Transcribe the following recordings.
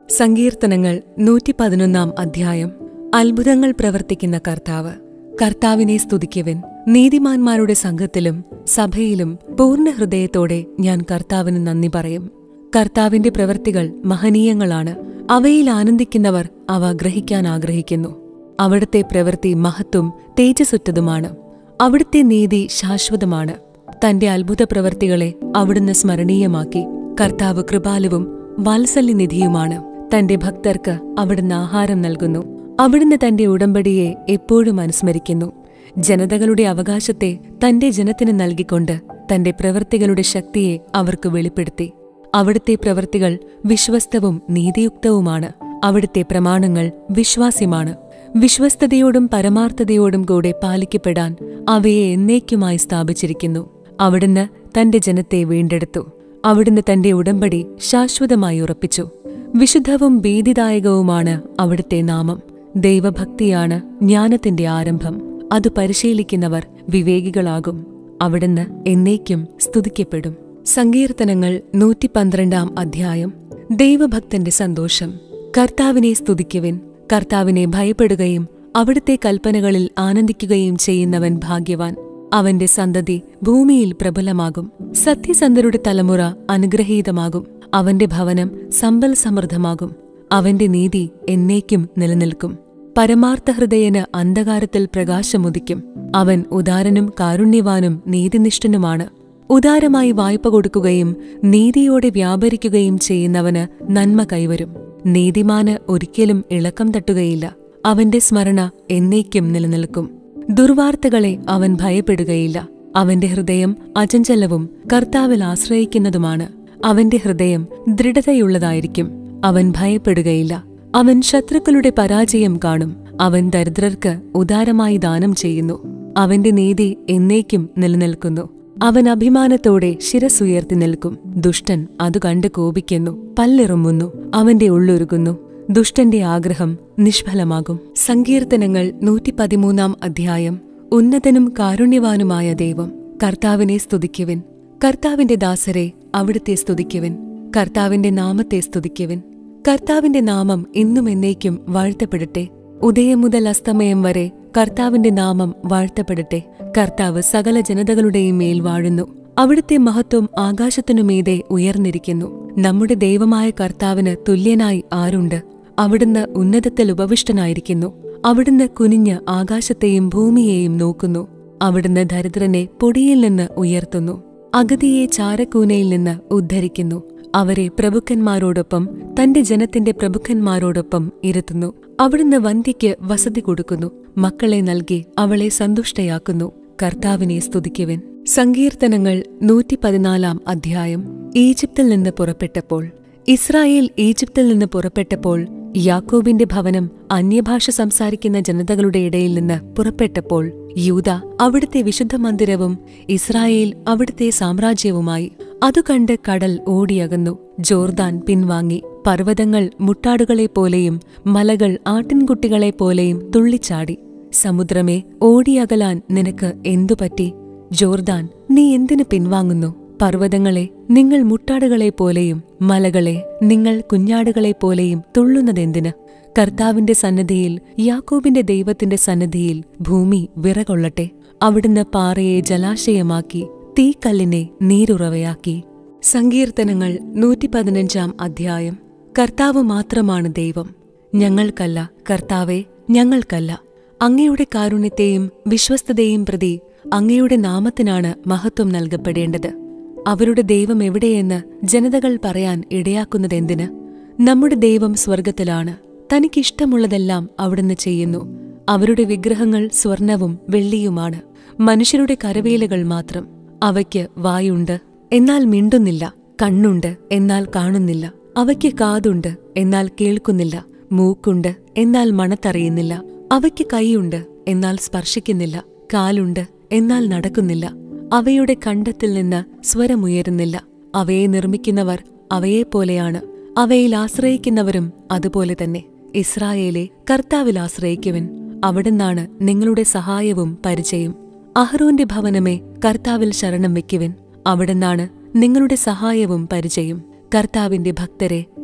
സങ്കീർത്തനങ്ങൾ നൂറ്റി പതിനൊന്നാം അധ്യായം അത്ഭുതങ്ങൾ പ്രവർത്തിക്കുന്ന കർത്താവ് കർത്താവിനെ സ്തുതിക്കുവിൻ നീതിമാന്മാരുടെ സംഘത്തിലും സഭയിലും പൂർണ്ണ ഹൃദയത്തോടെ ഞാൻ കർത്താവിന് നന്ദി പറയും കർത്താവിന്റെ പ്രവൃത്തികൾ മഹനീയങ്ങളാണ് അവയിൽ ആനന്ദിക്കുന്നവർ അവ ഗ്രഹിക്കാൻ ആഗ്രഹിക്കുന്നു അവിടുത്തെ പ്രവൃത്തി മഹത്വം തേജസ്സുറ്റതുമാണ് അവിടുത്തെ നീതി ശാശ്വതമാണ് തന്റെ അത്ഭുത പ്രവൃത്തികളെ അവിടുന്ന് സ്മരണീയമാക്കി കർത്താവ് കൃപാലുവും വാത്സല്യനിധിയുമാണ് തന്റെ ഭക്തർക്ക് അവിടുന്ന് ആഹാരം നൽകുന്നു അവിടുന്ന് തന്റെ ഉടമ്പടിയെ എപ്പോഴും അനുസ്മരിക്കുന്നു ജനതകളുടെ അവകാശത്തെ തന്റെ ജനത്തിന് നൽകിക്കൊണ്ട് തന്റെ പ്രവൃത്തികളുടെ ശക്തിയെ അവർക്ക് വെളിപ്പെടുത്തി അവിടുത്തെ പ്രവൃത്തികൾ വിശ്വസ്തവും നീതിയുക്തവുമാണ് അവിടുത്തെ പ്രമാണങ്ങൾ വിശ്വാസ്യമാണ് വിശ്വസ്തതയോടും പരമാർത്ഥതയോടും കൂടെ പാലിക്കപ്പെടാൻ അവയെ എന്നേക്കുമായി സ്ഥാപിച്ചിരിക്കുന്നു അവിടുന്ന് തന്റെ ജനത്തെ വീണ്ടെടുത്തു അവിടുന്ന് തന്റെ ഉടമ്പടി ശാശ്വതമായി ഉറപ്പിച്ചു വിശുദ്ധവും ഭീതിദായകവുമാണ് അവിടുത്തെ നാമം ദൈവഭക്തിയാണ് ജ്ഞാനത്തിന്റെ ആരംഭം അത് പരിശീലിക്കുന്നവർ വിവേകികളാകും അവിടുന്ന് എന്നേക്കും സ്തുതിക്കപ്പെടും സങ്കീർത്തനങ്ങൾ നൂറ്റി പന്ത്രണ്ടാം അധ്യായം ദൈവഭക്തന്റെ സന്തോഷം കർത്താവിനെ സ്തുതിക്കുവിൻ കർത്താവിനെ ഭയപ്പെടുകയും അവിടുത്തെ കൽപ്പനകളിൽ ആനന്ദിക്കുകയും ചെയ്യുന്നവൻ ഭാഗ്യവാൻ അവന്റെ സന്തതി ഭൂമിയിൽ പ്രബലമാകും സത്യസന്ധരുടെ തലമുറ അനുഗ്രഹീതമാകും അവന്റെ ഭവനം സമ്പൽ സമൃദ്ധമാകും അവന്റെ നീതി എന്നേക്കും നിലനിൽക്കും പരമാർത്ഥ ഹൃദയന് അന്ധകാരത്തിൽ പ്രകാശമുദിക്കും അവൻ ഉദാരനും കാരുണ്യവാനും നീതിനിഷ്ഠനുമാണ് ഉദാരമായി വായ്പ കൊടുക്കുകയും നീതിയോടെ വ്യാപരിക്കുകയും ചെയ്യുന്നവന് നന്മ കൈവരും നീതിമാന് ഒരിക്കലും ഇളക്കം തട്ടുകയില്ല അവന്റെ സ്മരണ എന്നേക്കും നിലനിൽക്കും ദുർവാർത്തകളെ അവൻ ഭയപ്പെടുകയില്ല അവന്റെ ഹൃദയം അചഞ്ചലവും കർത്താവിൽ ആശ്രയിക്കുന്നതുമാണ് അവന്റെ ഹൃദയം ദൃഢതയുള്ളതായിരിക്കും അവൻ ഭയപ്പെടുകയില്ല അവൻ ശത്രുക്കളുടെ പരാജയം കാണും അവൻ ദരിദ്രർക്ക് ഉദാരമായി ദാനം ചെയ്യുന്നു അവന്റെ നീതി എന്നേക്കും നിലനിൽക്കുന്നു അവൻ അഭിമാനത്തോടെ ശിരസുയർത്തി നിൽക്കും ദുഷ്ടൻ അത് കണ്ട് കോപിക്കുന്നു പല്ലിറുമുന്നു അവന്റെ ഉള്ളൊരുകുന്നു ദുഷ്ടന്റെ ആഗ്രഹം നിഷ്ഫലമാകും സങ്കീർത്തനങ്ങൾ നൂറ്റി പതിമൂന്നാം അധ്യായം ഉന്നതനും കാരുണ്യവാനുമായ ദൈവം കർത്താവിനെ സ്തുതിക്കുവിൻ കർത്താവിന്റെ ദാസരെ അവിടുത്തെ സ്തുതിക്കുവിൻ കർത്താവിന്റെ നാമത്തെ സ്തുതിക്കുവിൻ കർത്താവിന്റെ നാമം ഇന്നും എന്നേക്കും വാഴ്ത്തപ്പെടട്ടെ ഉദയം മുതൽ അസ്തമയം വരെ കർത്താവിന്റെ നാമം വാഴ്ത്തപ്പെടട്ടെ കർത്താവ് സകല ജനതകളുടെയും മേൽ വാഴുന്നു അവിടുത്തെ മഹത്വം ആകാശത്തിനുമീതെ ഉയർന്നിരിക്കുന്നു നമ്മുടെ ദൈവമായ കർത്താവിന് തുല്യനായി ആരുണ്ട് അവിടുന്ന് ഉന്നതത്തിൽ ഉപവിഷ്ടനായിരിക്കുന്നു അവിടുന്ന് കുനിഞ്ഞ് ആകാശത്തെയും ഭൂമിയെയും നോക്കുന്നു അവിടുന്ന് ദരിദ്രനെ പൊടിയിൽ നിന്ന് ഉയർത്തുന്നു അഗതിയെ ചാരക്കൂനയിൽ നിന്ന് ഉദ്ധരിക്കുന്നു അവരെ പ്രഭുക്കന്മാരോടൊപ്പം തന്റെ ജനത്തിന്റെ പ്രഭുക്കന്മാരോടൊപ്പം ഇരുത്തുന്നു അവിടുന്ന് വന്ധ്യയ്ക്ക് വസതി കൊടുക്കുന്നു മക്കളെ നൽകി അവളെ സന്തുഷ്ടയാക്കുന്നു കർത്താവിനെ സ്തുതിക്കുവിൻ സങ്കീർത്തനങ്ങൾ നൂറ്റി പതിനാലാം അധ്യായം ഈജിപ്തിൽ നിന്ന് പുറപ്പെട്ടപ്പോൾ ഇസ്രായേൽ ഈജിപ്തിൽ നിന്ന് പുറപ്പെട്ടപ്പോൾ യാക്കോബിന്റെ ഭവനം അന്യഭാഷ സംസാരിക്കുന്ന ജനതകളുടെ ഇടയിൽ നിന്ന് പുറപ്പെട്ടപ്പോൾ യൂത അവിടുത്തെ വിശുദ്ധ മന്ദിരവും ഇസ്രായേൽ അവിടുത്തെ സാമ്രാജ്യവുമായി അതു കണ്ട് കടൽ ഓടിയകന്നു ജോർദാൻ പിൻവാങ്ങി പർവ്വതങ്ങൾ മുട്ടാടുകളെപ്പോലെയും മലകൾ ആട്ടിൻകുട്ടികളെപ്പോലെയും തുള്ളിച്ചാടി സമുദ്രമേ ഓടിയകലാൻ നിനക്ക് എന്തുപറ്റി ജോർദാൻ നീ എന്തിനു പിൻവാങ്ങുന്നു പർവ്വതങ്ങളെ നിങ്ങൾ മുട്ടാടുകളെപ്പോലെയും മലകളെ നിങ്ങൾ കുഞ്ഞാടുകളെപ്പോലെയും തുള്ളുന്നതെന്തിന് കർത്താവിന്റെ സന്നദ്ധിയിൽ യാക്കോബിന്റെ ദൈവത്തിന്റെ സന്നദ്ധിയിൽ ഭൂമി വിറകൊള്ളട്ടെ അവിടുന്ന് പാറയെ ജലാശയമാക്കി തീക്കല്ലിനെ നീരുറവയാക്കി സങ്കീർത്തനങ്ങൾ നൂറ്റി പതിനഞ്ചാം അധ്യായം കർത്താവ് മാത്രമാണ് ദൈവം ഞങ്ങൾക്കല്ല കർത്താവെ ഞങ്ങൾക്കല്ല അങ്ങയുടെ കാരുണ്യത്തെയും വിശ്വസ്തതയും പ്രതി അങ്ങയുടെ നാമത്തിനാണ് മഹത്വം നൽകപ്പെടേണ്ടത് അവരുടെ ദൈവം എവിടെയെന്ന് ജനതകൾ പറയാൻ ഇടയാക്കുന്നതെന്തിന് നമ്മുടെ ദൈവം സ്വർഗത്തിലാണ് തനിക്കിഷ്ടമുള്ളതെല്ലാം അവിടുന്ന് ചെയ്യുന്നു അവരുടെ വിഗ്രഹങ്ങൾ സ്വർണവും വെള്ളിയുമാണ് മനുഷ്യരുടെ കരവേലകൾ മാത്രം അവയ്ക്ക് വായുണ്ട് എന്നാൽ മിണ്ടുന്നില്ല കണ്ണുണ്ട് എന്നാൽ കാണുന്നില്ല അവയ്ക്ക് കാതുണ്ട് എന്നാൽ കേൾക്കുന്നില്ല മൂക്കുണ്ട് എന്നാൽ മണത്തറിയുന്നില്ല അവയ്ക്ക് കൈയുണ്ട് എന്നാൽ സ്പർശിക്കുന്നില്ല കാലുണ്ട് എന്നാൽ നടക്കുന്നില്ല അവയുടെ കണ്ടത്തിൽ നിന്ന് സ്വരമുയരുന്നില്ല അവയെ നിർമ്മിക്കുന്നവർ അവയെപ്പോലെയാണ് അവയിൽ ആശ്രയിക്കുന്നവരും അതുപോലെ തന്നെ ഇസ്രായേലെ കർത്താവിൽ ആശ്രയിക്കുവിൻ അവിടുന്നാണ് നിങ്ങളുടെ സഹായവും പരിചയം അഹ്റോന്റെ ഭവനമേ കർത്താവിൽ ശരണം വെക്കുവിൻ അവിടുന്നാണ് നിങ്ങളുടെ സഹായവും പരിചയം കർത്താവിന്റെ ഭക്തരെ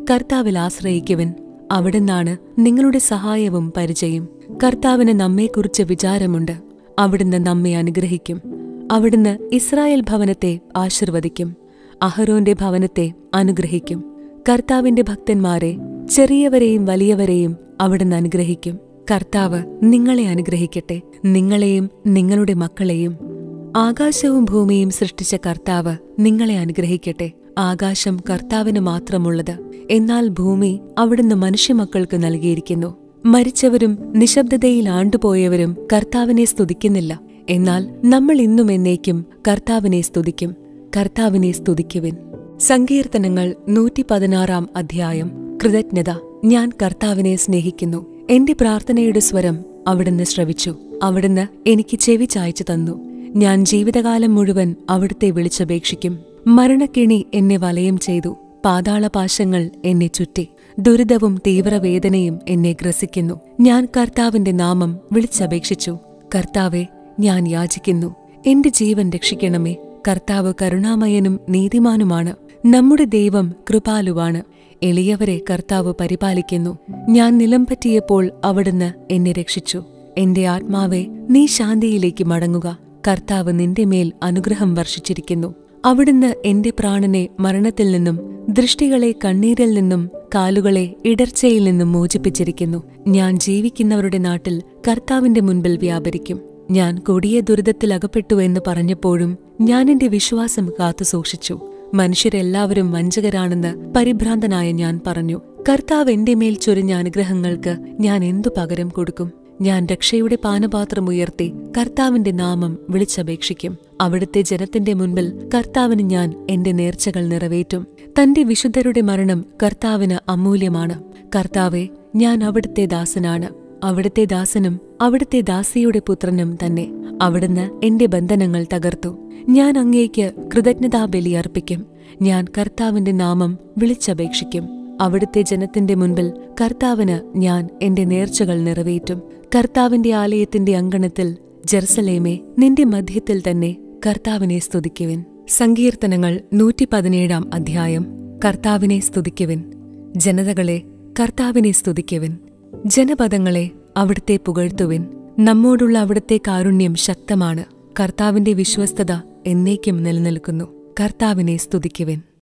കർത്താവിൽ ആശ്രയിക്കുവിൻ അവിടുന്നാണ് നിങ്ങളുടെ സഹായവും പരിചയം കർത്താവിന് നമ്മെക്കുറിച്ച് വിചാരമുണ്ട് അവിടുന്ന് നമ്മെ അനുഗ്രഹിക്കും അവിടുന്ന് ഇസ്രായേൽ ഭവനത്തെ ആശീർവദിക്കും അഹരോന്റെ ഭവനത്തെ അനുഗ്രഹിക്കും കർത്താവിന്റെ ഭക്തന്മാരെ ചെറിയവരെയും വലിയവരെയും അവിടുന്ന് അനുഗ്രഹിക്കും കർത്താവ് നിങ്ങളെ അനുഗ്രഹിക്കട്ടെ നിങ്ങളെയും നിങ്ങളുടെ മക്കളെയും ആകാശവും ഭൂമിയും സൃഷ്ടിച്ച കർത്താവ് നിങ്ങളെ അനുഗ്രഹിക്കട്ടെ ആകാശം കർത്താവിന് മാത്രമുള്ളത് എന്നാൽ ഭൂമി അവിടുന്ന് മനുഷ്യമക്കൾക്ക് നൽകിയിരിക്കുന്നു മരിച്ചവരും നിശബ്ദതയിൽ ആണ്ടുപോയവരും കർത്താവിനെ സ്തുതിക്കുന്നില്ല എന്നാൽ നമ്മൾ ഇന്നും എന്നേക്കും കർത്താവിനെ സ്തുതിക്കും കർത്താവിനെ സ്തുതിക്കുവിൻ സങ്കീർത്തനങ്ങൾ നൂറ്റി പതിനാറാം അധ്യായം കൃതജ്ഞത ഞാൻ കർത്താവിനെ സ്നേഹിക്കുന്നു എന്റെ പ്രാർത്ഥനയുടെ സ്വരം അവിടുന്ന് ശ്രവിച്ചു അവിടുന്ന് എനിക്ക് ചെവി ചായച്ചു തന്നു ഞാൻ ജീവിതകാലം മുഴുവൻ അവിടുത്തെ വിളിച്ചപേക്ഷിക്കും മരണക്കിണി എന്നെ വലയം ചെയ്തു പാതാളപാശങ്ങൾ എന്നെ ചുറ്റി ദുരിതവും തീവ്രവേദനയും എന്നെ ഗ്രസിക്കുന്നു ഞാൻ കർത്താവിന്റെ നാമം വിളിച്ചപേക്ഷിച്ചു കർത്താവെ ഞാൻ യാചിക്കുന്നു എന്റെ ജീവൻ രക്ഷിക്കണമേ കർത്താവ് കരുണാമയനും നീതിമാനുമാണ് നമ്മുടെ ദൈവം കൃപാലുവാണ് എളിയവരെ കർത്താവ് പരിപാലിക്കുന്നു ഞാൻ നിലം പറ്റിയപ്പോൾ അവിടുന്ന് എന്നെ രക്ഷിച്ചു എന്റെ ആത്മാവെ നീ ശാന്തിയിലേക്ക് മടങ്ങുക കർത്താവ് നിന്റെ മേൽ അനുഗ്രഹം വർഷിച്ചിരിക്കുന്നു അവിടുന്ന് എന്റെ പ്രാണനെ മരണത്തിൽ നിന്നും ദൃഷ്ടികളെ കണ്ണീരിൽ നിന്നും കാലുകളെ ഇടർച്ചയിൽ നിന്നും മോചിപ്പിച്ചിരിക്കുന്നു ഞാൻ ജീവിക്കുന്നവരുടെ നാട്ടിൽ കർത്താവിന്റെ മുൻപിൽ വ്യാപരിക്കും ഞാൻ കൊടിയ ദുരിതത്തിൽ അകപ്പെട്ടു എന്ന് പറഞ്ഞപ്പോഴും ഞാൻ എന്റെ വിശ്വാസം കാത്തുസൂക്ഷിച്ചു മനുഷ്യരെല്ലാവരും വഞ്ചകരാണെന്ന് പരിഭ്രാന്തനായ ഞാൻ പറഞ്ഞു കർത്താവ് എന്റെ മേൽ ചൊരിഞ്ഞ അനുഗ്രഹങ്ങൾക്ക് ഞാൻ എന്തു പകരം കൊടുക്കും ഞാൻ രക്ഷയുടെ പാനപാത്രം ഉയർത്തി കർത്താവിന്റെ നാമം വിളിച്ചപേക്ഷിക്കും അവിടുത്തെ ജനത്തിന്റെ മുൻപിൽ കർത്താവിന് ഞാൻ എന്റെ നേർച്ചകൾ നിറവേറ്റും തന്റെ വിശുദ്ധരുടെ മരണം കർത്താവിന് അമൂല്യമാണ് കർത്താവെ ഞാൻ അവിടുത്തെ ദാസനാണ് അവിടുത്തെ ദാസനും അവിടുത്തെ ദാസിയുടെ പുത്രനും തന്നെ അവിടുന്ന് എന്റെ ബന്ധനങ്ങൾ തകർത്തു ഞാൻ അങ്ങേക്ക് കൃതജ്ഞതാബലി അർപ്പിക്കും ഞാൻ കർത്താവിന്റെ നാമം വിളിച്ചപേക്ഷിക്കും അവിടുത്തെ ജനത്തിന്റെ മുൻപിൽ കർത്താവിന് ഞാൻ എന്റെ നേർച്ചകൾ നിറവേറ്റും കർത്താവിന്റെ ആലയത്തിന്റെ അങ്കണത്തിൽ ജെറുസലേമേ നിന്റെ മധ്യത്തിൽ തന്നെ കർത്താവിനെ സ്തുതിക്കുവിൻ സങ്കീർത്തനങ്ങൾ നൂറ്റി പതിനേഴാം അധ്യായം കർത്താവിനെ സ്തുതിക്കുവിൻ ജനതകളെ കർത്താവിനെ സ്തുതിക്കുവിൻ ജനപദങ്ങളെ അവിടുത്തെ പുകഴ്ത്തുവിൻ നമ്മോടുള്ള അവിടുത്തെ കാരുണ്യം ശക്തമാണ് കർത്താവിന്റെ വിശ്വസ്തത എന്നേക്കും നിലനിൽക്കുന്നു കർത്താവിനെ സ്തുതിക്കുവിൻ